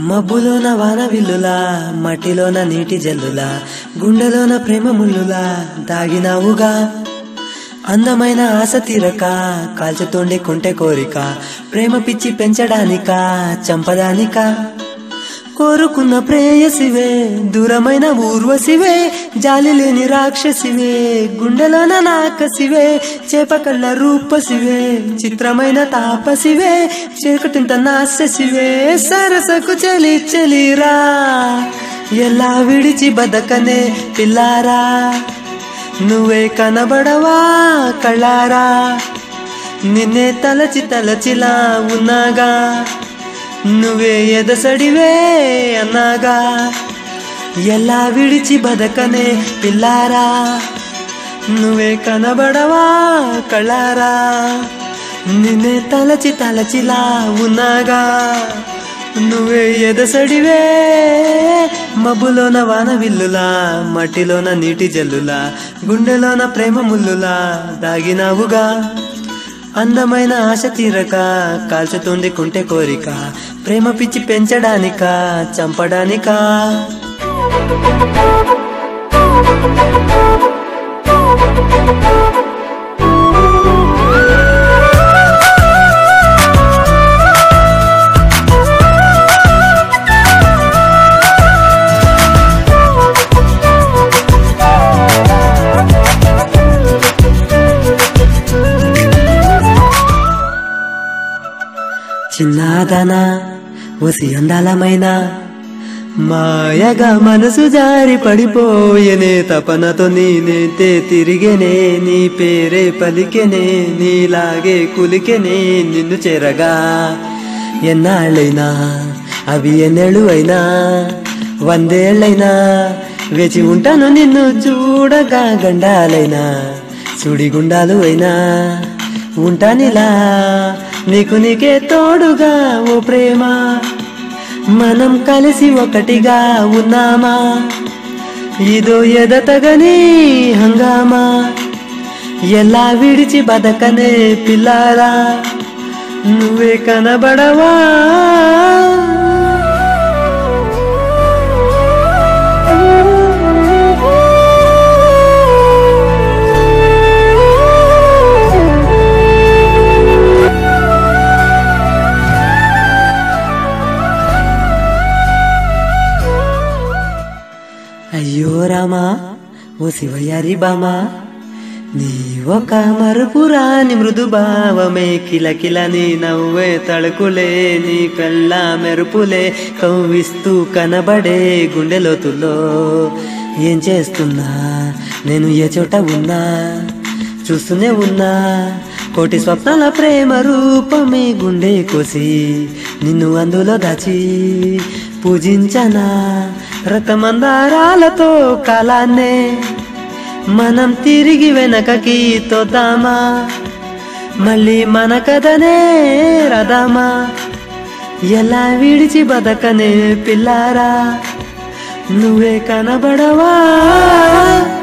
మబ్బులోన వాన విల్లులా మట్టిలోన నీటి జల్లులా గుండెలోన ప్రేమ ముల్లులా దాగినావుగా అందమైన ఆశ తీరక కాల్చుతుండే కుంటె కోరిక ప్రేమ పిచ్చి పెంచడానికా చంపడానికా కోరుకున్న ప్రేయసివే దూరమైన ఊర్వశివే జాలి లేని రాక్షసివే గుండెలోన నాకసివే చేపకళ్ళ రూపసివే చిత్రమైన తాపసివే చీకటింత నాశసివే సరసకు చలి చలిరా ఎలా విడిచి బతకనే పిల్లారా నువ్వే కనబడవా కళ్ళారా నిన్నే తలచి తలచిలా ఉన్నాగా నువ్వే ఎదసడివే అన్నాగా ఎలా విడిచి బతకనే పిల్లారా నువ్వే కనబడవా కళ్ళారా నిన్నే తలచి తలచిలా ఉన్నాగా నువ్వే ఎదసడివే మబ్బులోన వాన విల్లులా మట్టిలోన నీటి జల్లులా గుండెలోన ప్రేమ ముల్లులా దాగినావుగా అందమైన ఆశ తీరక కాల్చుతుంది కుంటె కోరిక ప్రేమ పిచ్చి పెంచడానికా చంపడానికా చిన్నదనా వసి అందాలమైన మాయగా మనసు జారి పడిపోయనే తపనతో నేనైతే తిరిగేనే నీ పేరే పలికెనే నీలాగే కులికెనే నిన్ను చేరగా ఎన్నాళ్ళైనా అవి ఎన్నేళ్ళు అయినా వందేళ్ళైనా వేచి ఉంటాను నిన్ను చూడగా గండాలైనా సుడిగుండాలు అయినా ఉంటానిలా నీకు నీకే తోడుగా ఓ ప్రేమ మనం కలిసి ఒకటిగా ఉన్నామా ఇదో ఎదతగని హంగామా ఎలా విడిచి బతకనే పిల్లారా నువ్వే కనబడవా అయ్యో రామా ఓ శివయారి బామా నీ ఒక మరుపురాని మృదు భావమే కిలకిల నీ నవ్వే తళుకులే నీ కళ్ళ మెరుపులే కవ్విస్తూ కనబడే గుండెలోతులో ఏం చేస్తున్నా నేను ఏ చోట ఉన్నా చూస్తూనే ఉన్నా కోటి స్వప్నాల ప్రేమ రూపమే గుండె కోసి నిన్ను అందులో దాచి పూజించనా రతమందారాలతో కాలాన్నే మనం తిరిగి వెనకకి తోద్దామా మళ్ళీ మన కథనే రదామా ఎలా విడిచి బతకనే పిల్లారా నువ్వే కనబడవా